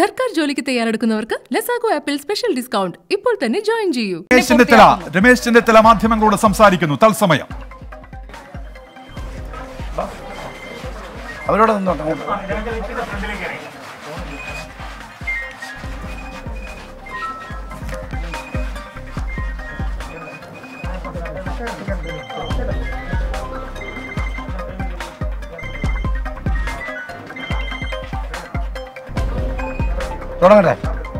സർക്കാർ ജോലിക്ക് തയ്യാറെടുക്കുന്നവർക്ക് ലസാഗോ ആപ്പിൽ സ്പെഷ്യൽ ഡിസ്കൗണ്ട് ഇപ്പോൾ തന്നെ ജോയിൻ ചെയ്യൂ രമേശ് ചെന്നിത്തല രമേശ് ചെന്നിത്തല മാധ്യമങ്ങളോട് സംസാരിക്കുന്നു തത്സമയം അവരോട് നിന്നോട്ടെ അങ്ങോട്ട്. തുടങ്ങട്ടെ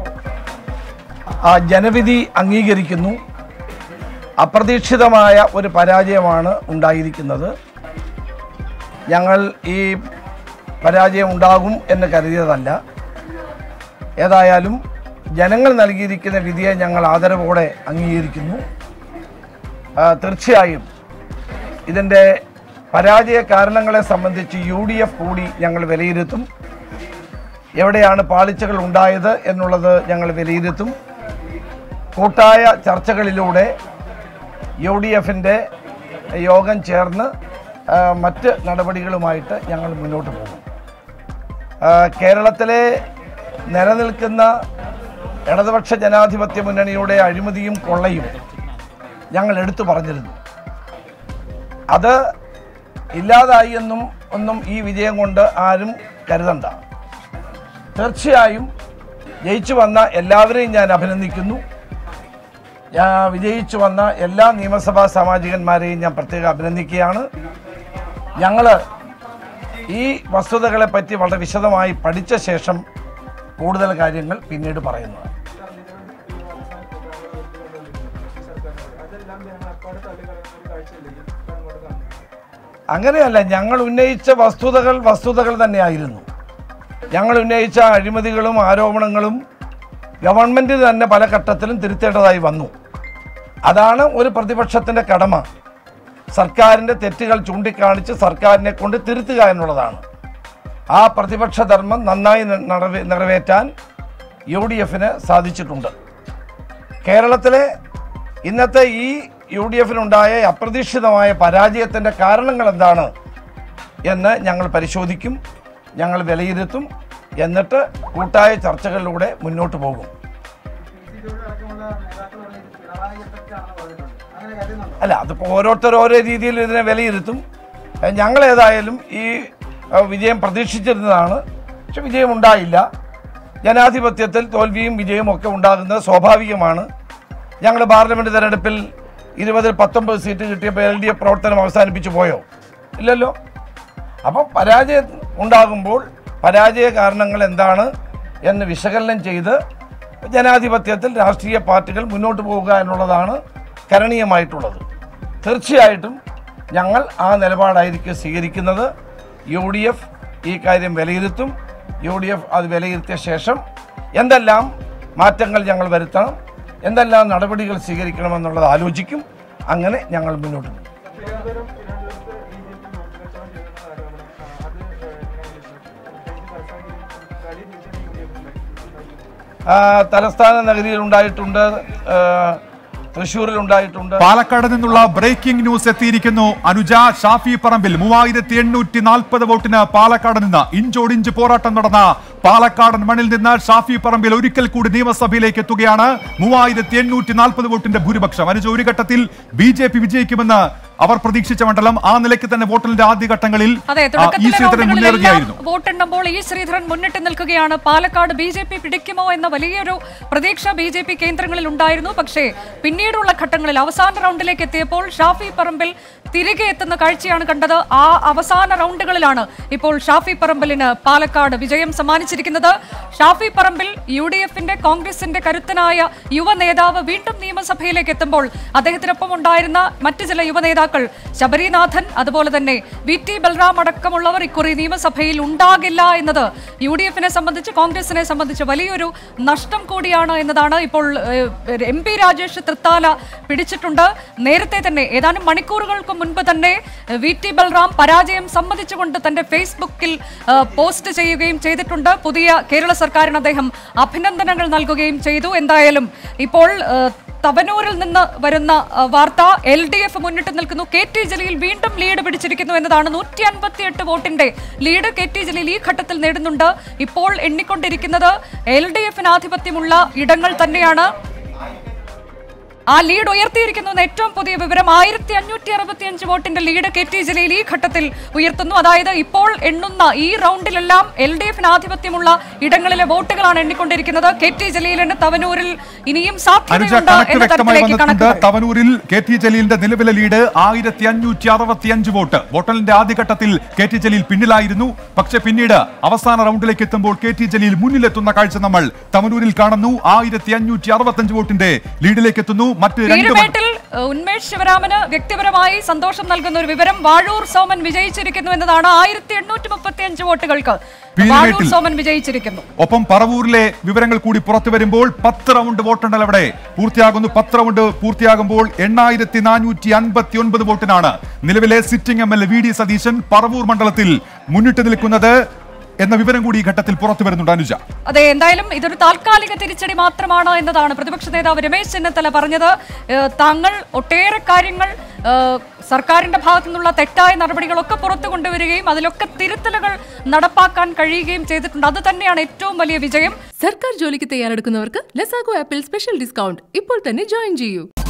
ആ ജനവിധി അംഗീകരിക്കുന്നു അപ്രതീക്ഷിതമായ ഒരു പരാജയമാണ് ഉണ്ടായിരിക്കുന്നത് ഞങ്ങൾ ഈ പരാജയം ഉണ്ടാകും എന്ന് കരുതിയതല്ല ഏതായാലും ജനങ്ങൾ നൽകിയിരിക്കുന്ന വിധിയെ ഞങ്ങൾ ആദരവോടെ അംഗീകരിക്കുന്നു ആ, തീർച്ചയായും ഇതിൻ്റെ പരാജയ കാരണങ്ങളെ സംബന്ധിച്ച് യു ഡി എഫ് കൂടി ഞങ്ങൾ വിലയിരുത്തും എവിടെയാണ് പാളിച്ചകൾ ഉണ്ടായത് എന്നുള്ളത് ഞങ്ങൾ വിലയിരുത്തും കൂട്ടായ ചർച്ചകളിലൂടെ യു ഡി എഫിൻ്റെ യോഗം ചേർന്ന് ആ, മറ്റ് നടപടികളുമായിട്ട് ഞങ്ങൾ മുന്നോട്ട് പോകും ആ, കേരളത്തിലെ നിലനിൽക്കുന്ന ഇടതുപക്ഷ ജനാധിപത്യ മുന്നണിയുടെ അഴിമതിയും കൊള്ളയും ഞങ്ങൾ എടുത്തു പറഞ്ഞിരുന്നു അത് ഇല്ലാതായി എന്നും ഒന്നും ഈ വിജയം കൊണ്ട് ആരും കരുതണ്ട തീർച്ചയായും ജയിച്ചു വന്ന എല്ലാവരെയും ഞാൻ അഭിനന്ദിക്കുന്നു ഞാൻ വിജയിച്ചു വന്ന എല്ലാ നിയമസഭാ സാമാജികന്മാരെയും ഞാൻ പ്രത്യേകം അഭിനന്ദിക്കുകയാണ് ഞങ്ങൾ ഈ വസ്തുതകളെ പറ്റി വളരെ വിശദമായി പഠിച്ച ശേഷം കൂടുതൽ കാര്യങ്ങൾ പിന്നീട് പറയുന്നതാണ് അങ്ങനെയല്ല ഞങ്ങൾ ഉന്നയിച്ച വസ്തുതകൾ വസ്തുതകൾ തന്നെയായിരുന്നു ഞങ്ങൾ ഉന്നയിച്ച അഴിമതികളും ആരോപണങ്ങളും ഗവൺമെൻറ് തന്നെ പല ഘട്ടത്തിലും തിരുത്തേണ്ടതായി വന്നു അതാണ് ഒരു പ്രതിപക്ഷത്തിൻ്റെ കടമ സർക്കാരിൻ്റെ തെറ്റുകൾ ചൂണ്ടിക്കാണിച്ച് സർക്കാരിനെ കൊണ്ട് തിരുത്തുക എന്നുള്ളതാണ് ആ പ്രതിപക്ഷ ധർമ്മം നന്നായി നി- നിറവേ- നിറവേറ്റാൻ യു ഡി എഫിന് സാധിച്ചിട്ടുണ്ട് കേരളത്തിലെ ഇന്നത്തെ ഈ യു ഡി എഫിനുണ്ടായ അപ്രതീക്ഷിതമായ പരാജയത്തിൻ്റെ കാരണങ്ങൾ എന്താണ് എന്ന് ഞങ്ങൾ പരിശോധിക്കും ഞങ്ങൾ വിലയിരുത്തും എന്നിട്ട് കൂട്ടായ ചർച്ചകളിലൂടെ മുന്നോട്ട് പോകും അല്ല അതിപ്പോൾ ഓരോരുത്തർ ഓരോ രീതിയിൽ ഇതിനെ വിലയിരുത്തും ഏഹ് ഞങ്ങൾ ഏതായാലും ഈ ഏഹ് വിജയം പ്രതീക്ഷിച്ചിരുന്നതാണ് പക്ഷെ വിജയം ഉണ്ടായില്ല ജനാധിപത്യത്തിൽ തോൽവിയും വിജയവും ഒക്കെ ഉണ്ടാകുന്നത് സ്വാഭാവികമാണ് ഞങ്ങൾ പാർലമെൻറ്റ് തെരഞ്ഞെടുപ്പിൽ ഇരുപതിൽ പത്തൊമ്പത് സീറ്റ് കിട്ടിയപ്പോൾ എൽ ഡി എഫ് പ്രവർത്തനം അവസാനിപ്പിച്ചു പോയോ ഇല്ലല്ലോ അപ്പം പരാജയം ഉണ്ടാകുമ്പോൾ പരാജയ കാരണങ്ങൾ എന്താണ് എന്ന് വിശകലനം ചെയ്ത് ജനാധിപത്യത്തിൽ രാഷ്ട്രീയ പാർട്ടികൾ മുന്നോട്ട് പോവുക എന്നുള്ളതാണ് കരണീയമായിട്ടുള്ളത് തീർച്ചയായിട്ടും ഞങ്ങൾ ആ നിലപാടായിരിക്കും സ്വീകരിക്കുന്നത് യു ഡി എഫ് ഈ കാര്യം വിലയിരുത്തും യു ഡി എഫ് അത് വിലയിരുത്തിയ ശേഷം എന്തെല്ലാം മാറ്റങ്ങൾ ഞങ്ങൾ വരുത്തണം എന്തെല്ലാം നടപടികൾ സ്വീകരിക്കണമെന്നുള്ളത് ആലോചിക്കും അങ്ങനെ ഞങ്ങൾ മുന്നോട്ട് പോകും ആ, തലസ്ഥാന നഗരിയിൽ ഉണ്ടായിട്ടുണ്ട് ആ, തൃശ്ശൂരിൽ ഉണ്ടായിട്ടുണ്ട് പാലക്കാട് നിന്നുള്ള ബ്രേക്കിംഗ് ന്യൂസ് എത്തിയിരിക്കുന്നു അനുജ ഷാഫി പറമ്പിൽ മൂവായിരത്തി എണ്ണൂറ്റി നാൽപ്പത് വോട്ടിന് പാലക്കാട് നിന്ന് ഇഞ്ചോടിഞ്ച് പോരാട്ടം നടന്ന പാലക്കാടൻ മണ്ണിൽ നിന്ന് ഷാഫി പറമ്പിൽ ഒരിക്കൽ കൂടി നിയമസഭയിലേക്ക് എത്തുകയാണ് മൂവായിരത്തി എണ്ണൂറ്റി നാൽപ്പത് വോട്ടിന്റെ ഭൂരിപക്ഷം അനുജ ഒരു ഘട്ടത്തിൽ ബി ജെ പി വിജയിക്കുമെന്ന് അവർ പ്രതീക്ഷിച്ച മണ്ഡലം ആ നിലയ്ക്ക് തന്നെ വോട്ടിന്റെ ആദ്യഘട്ടങ്ങളിൽ അതെ ആ, ഈ തുടക്കത്തിലെ ശ്രീധരൻ റൗണ്ടുകളിലെല്ലാം മുന്നേറുകയായിരുന്നു വോട്ടെണ്ണുമ്പോൾ ഈ ശ്രീധരൻ മുന്നിട്ട് നിൽക്കുകയാണ് പാലക്കാട് ബി ജെ പി പിടിക്കുമോ എന്ന വലിയൊരു പ്രതീക്ഷ ബി ജെ പി കേന്ദ്രങ്ങളിൽ ഉണ്ടായിരുന്നു പക്ഷേ പിന്നീടുള്ള ഘട്ടങ്ങളിൽ അവസാന റൗണ്ടിലേക്ക് എത്തിയപ്പോൾ ഷാഫി പറമ്പിൽ തിരികെ എത്തുന്ന കാഴ്ചയാണ് കണ്ടത് ആ അവസാന റൗണ്ടുകളിലാണ് ഇപ്പോൾ ഷാഫി പറമ്പിലിന് പാലക്കാട് വിജയം സമ്മാനിച്ചിരിക്കുന്നത് ഷാഫി പറമ്പിൽ യു ഡി എഫിന്റെ കോൺഗ്രസിന്റെ കരുത്തനായ യുവ നേതാവ് വീണ്ടും നിയമസഭയിലേക്ക് എത്തുമ്പോൾ അദ്ദേഹത്തിനൊപ്പം ഉണ്ടായിരുന്ന മറ്റ് ചില യുവ നേതാക്കൾ ശബരിനാഥൻ അതുപോലെ തന്നെ വി ടി ബൽറാം അടക്കമുള്ളവർ ഇക്കുറി നിയമസഭയിൽ ഉണ്ടാകില്ല എന്നത് യു ഡി എഫിനെ സംബന്ധിച്ച് കോൺഗ്രസിനെ സംബന്ധിച്ച് വലിയൊരു നഷ്ടം കൂടിയാണ് എന്നതാണ് ഇപ്പോൾ ഏഹ്, എം പി രാജേഷ് തൃത്താല പിടിച്ചിട്ടുണ്ട് നേരത്തെ തന്നെ ഏതാനും മണിക്കൂറുകൾക്ക് മുൻപ് തന്നെ ഏഹ്, വി ടി ബൽറാം പരാജയം സമ്മതിച്ചുകൊണ്ട് തന്റെ ഫേസ്ബുക്കിൽ ഏഹ്, പോസ്റ്റ് ചെയ്യുകയും ചെയ്തിട്ടുണ്ട് പുതിയ കേരള സർക്കാരിന് അദ്ദേഹം അഭിനന്ദനങ്ങൾ നൽകുകയും ചെയ്തു എന്തായാലും ഇപ്പോൾ ഏഹ്, തവനൂരിൽ നിന്ന് വരുന്ന ആ, വാർത്ത എൽ ഡി എഫ് മുന്നിട്ട് നിൽക്കുന്നു കെ ടി ജലീൽ വീണ്ടും ലീഡ് പിടിച്ചിരിക്കുന്നു എന്നതാണ് നൂറ്റി അൻപത്തിയെട്ട് വോട്ടിന്റെ ലീഡ് കെ ടി ജലീൽ ഈ ഘട്ടത്തിൽ നേടുന്നുണ്ട് ഇപ്പോൾ എണ്ണിക്കൊണ്ടിരിക്കുന്നത് എൽ ഡി എഫിന് ആധിപത്യമുള്ള ഇടങ്ങൾ തന്നെയാണ് ആ ലീഡ് ഉയർത്തിയിരിക്കുന്നു എന്ന ഏറ്റവും പുതിയ വിവരം ആയിരത്തി അഞ്ഞൂറ്റി അറുപത്തി അഞ്ച് വോട്ടിന്റെ ലീഡ് കെ ടി ജലീൽ ഈ ഘട്ടത്തിൽ ഉയർത്തുന്നു അതായത് ഇപ്പോൾ എണ്ണുന്ന ഈ റൗണ്ടിലെല്ലാം എൽ ഡി എഫിന് ആധിപത്യമുള്ള ഇടങ്ങളിലെ വോട്ടുകളാണ് എണ്ണിക്കൊണ്ടിരിക്കുന്നത് കെ ടി ജലീലിന് തവനൂരിൽ ഇനിയും അനുജ സാധ്യതയുണ്ട് കണക്ക് എന്ന വ്യക്തമായി തരത്തിലേക്ക് വന്നിട്ടുണ്ട് കണക്കുകൾ തവനൂരിൽ കെ ടി ജലീലിന്റെ നിലവിലെ ലീഡ് ആയിരത്തി അഞ്ഞൂറ്റി അറുപത്തി അഞ്ച് വോട്ട് വോട്ടലിന്റെ ആദ്യഘട്ടത്തിൽ കെ ടി ജലീൽ പിന്നിലായിരുന്നു പക്ഷെ പിന്നീട് അവസാന റൗണ്ടിലേക്ക് എത്തുമ്പോൾ കെ ടി ജലീൽ മുന്നിലെത്തുന്ന കാഴ്ച നമ്മൾ തവനൂരിൽ കാണുന്നു ആയിരത്തി അഞ്ഞൂറ്റി അറുപത്തി ലീഡിലേക്ക് ലീഡിലേക്ക് എത്തുന്നു മറ്റ് രണ്ട് മണ്ഡ- പീരുമേട്ടിൽ ഏഹ്, ഉന്മേഷ് ശിവരാമന് വ്യക്തിപരമായി സന്തോഷം നൽകുന്ന ഒരു വിവരം വാഴൂർ സോമൻ വിജയിച്ചിരിക്കുന്നു എന്നതാണ് ആയിരത്തി എണ്ണൂറ്റി മുപ്പത്തി അഞ്ച് വോട്ടുകൾക്ക് പീരുമേട്ടിൽ. വാഴൂർ സോമൻ വിജയിച്ചിരിക്കുന്നു ഒപ്പം പറവൂരിലെ വിവരങ്ങൾ കൂടി പുറത്തു വരുമ്പോൾ പത്ത് റൗണ്ട് വോട്ടെണ്ണൽ അവിടെ പൂർത്തിയാകുന്നു പത്ത് റൗണ്ട് പൂർത്തിയാകുമ്പോൾ എണ്ണായിരത്തി നാനൂറ്റി അൻപത്തി ഒൻപത് വോട്ടിനാണ് നിലവിലെ sitting M L A V D Satheesan Paravur മണ്ഡലത്തിൽ മുന്നിട്ട് നിൽക്കുന്നത് എന്ന വിവരം കൂടി ഈ ഘട്ടത്തിൽ പുറത്തു വരുന്നുണ്ട് അനുജ അതെ എന്തായാലും ഇതൊരു താൽക്കാലിക തിരിച്ചടി മാത്രമാണ് എന്നതാണ് പ്രതിപക്ഷ നേതാവ് രമേശ് ചെന്നിത്തല പറഞ്ഞത് ഏഹ്, താങ്കൾ ഒട്ടേറെ കാര്യങ്ങൾ ഏഹ്, സർക്കാരിന്റെ ഭാഗത്തു നിന്നുള്ള തെറ്റായ നടപടികളൊക്കെ പുറത്തു കൊണ്ടുവരികയും അതിലൊക്കെ തിരുത്തലുകൾ നടപ്പാക്കാൻ കഴിയുകയും ചെയ്തിട്ടുണ്ട് അത് തന്നെയാണ് ഏറ്റവും വലിയ വിജയം സർക്കാർ ജോലിക്ക് തയ്യാറെടുക്കുന്നവർക്ക് ലസാഗോ ആപ്പിൽ സ്പെഷ്യൽ ഡിസ്കൗണ്ട് ഇപ്പോൾ തന്നെ ജോയിൻ ചെയ്യൂ